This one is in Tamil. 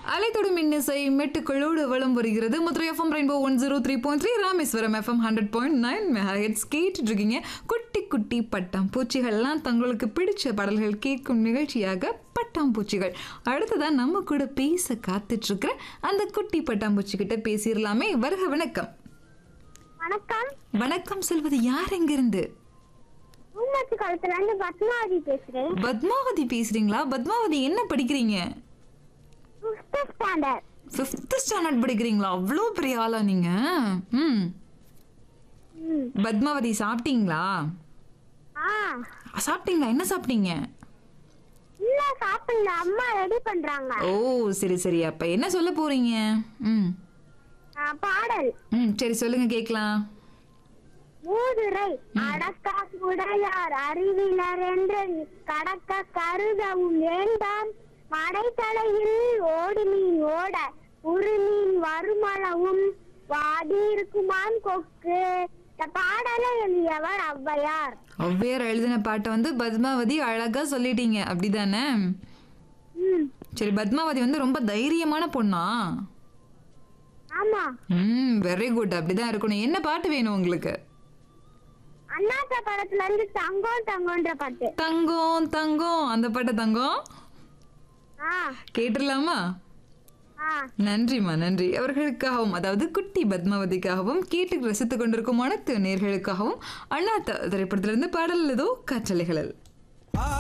அலைத்தொடும் இன்னிசை மெட்டுக்களோடு வலம் வருகிறது Madurai FM rainbow one zero three point three Rameswaram FM hundred point nine megahertz கேட்டுட்டு இருக்கீங்க குட்டி குட்டி பட்டாம்பூச்சிகள்லாம் தங்களுக்கு பிடிச்ச பாடல்கள் கேட்கும் நிகழ்ச்சியாக பட்டாம்பூச்சிகள் அடுத்ததான் நம்ம கூட பேச காத்துட்டு இருக்கிற அந்த குட்டி பட்டாம்பூச்சி கிட்ட பேசிடலாமே வருக வணக்கம் வணக்கம் வணக்கம் செல்வது யார் எங்கிருந்து ஊமத்து காலத்துல இருந்து பத்மாவதி பேசுறேன் பத்மாவதி பேசுறீங்களா பத்மாவதி என்ன படிக்கிறீங்க ஃபிஃப்த் ஸ்டாண்டர்ட் ஃபிஃப்த் ஸ்டாண்டர்ட் படிக்கிறீங்களா அவ்வளோ பெரிய ஆளா நீங்க ம் ம் பத்மாவதி சாப்பிட்டீங்களா ஆ சாப்பிட்டீங்களா என்ன சாப்பிட்டீங்க இல்ல சாப்பிடல அம்மா ரெடி பண்றாங்க ஓ சரி சரி அப்ப என்ன சொல்ல போறீங்க ம் ஆ, பாடல் ம் சரி சொல்லுங்க கேட்கலாம் மூதுரை அடக்கா உடையார் அறிவிலர் என்று கடக்க கருதவும் வேண்டாம் மடைத்தலையில் ஓடு மீன் ஓட உரு மீன் வருமளவும் வாடி இருக்குமான் கொக்கு இந்த பாடலை எழுதியவர் ஔவையார் ஔவையார் எழுதின பாட்டை வந்து பத்மாவதி அழகா சொல்லிட்டீங்க அப்படிதானே ம் சரி பத்மாவதி வந்து ரொம்ப தைரியமான பொண்ணா ஆமா ம் வெரி குட் அப்படிதான் இருக்கணும் என்ன பாட்டு வேணும் உங்களுக்கு அண்ணாத்த படத்துல இருந்து தங்கம் தங்கம்ன்ற பாட்டு தங்கம் தங்கம் அந்த பாட்டை தங்கம் ஆ கேட்டுடலாமா ஆ நன்றிம்மா நன்றி அவர்களுக்காகவும் அதாவது குட்டி பத்மாவதிக்காகவும் கேட்டு ரசித்துக் கொண்டிருக்கும் அனைத்து நேர்களுக்காகவும் அண்ணாத்த திரைப்படத்திலிருந்து பாடல் ஏதோ காற்றலைகளில்